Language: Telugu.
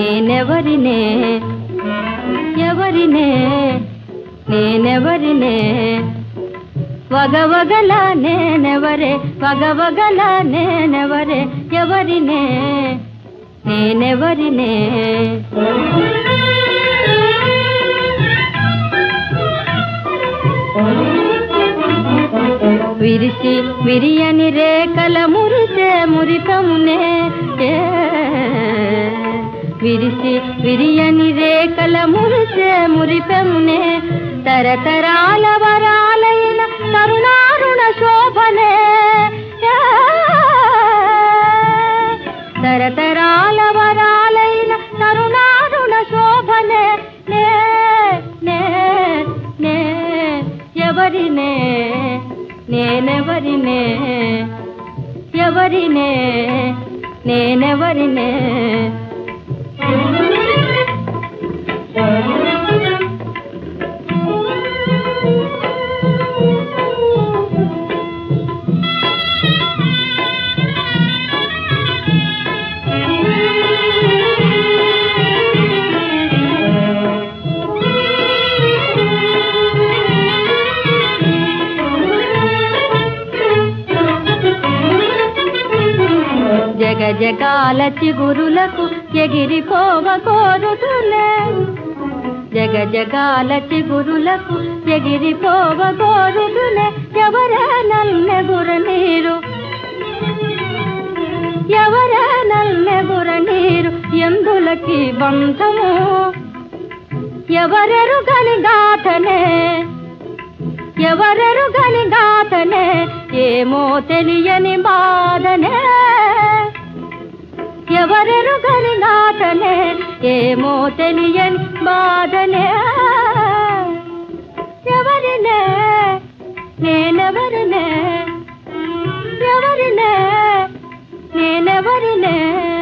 నేనెవరినే ఎవరినే నేనెవరినే వగవగల నేనెవరే వగవగల నేనెవరే ఎవరినే నేనెవరినే విరిసి విరియని రేఖల మురిసే మురితమునే ఏ. విరిసి విరియని రేఖల మురిసే మురిపెమునే తరతరాల వరాలైన తరుణారుణ శోభనే ఏ. తరతరాల వరాలైన తరుణారుణ శోభనే నే నే నే ఎవరినే నేనెవరినే ఎవరినే నేనెవరినే జగ జగాల చిగురులకు ఎగిరిపోవ కోరుతులే జగ జగాల చిగురులకు ఎగిరిపోవ కోరుతులే ఎవరే నల్లెగుర నీరు ఎవరే నల్లెగుర నీరు ఎందులకి బంధము ఎవరెరు గని గాథనే ఎవరెరు గని గాథనే ఏమో తెలియని బాధనే ఎవరెరు గని గాథనే ఏమో తెలియని బాధనే ఎవరినే నేనెవరినే ఎవరినే నేనెవరినే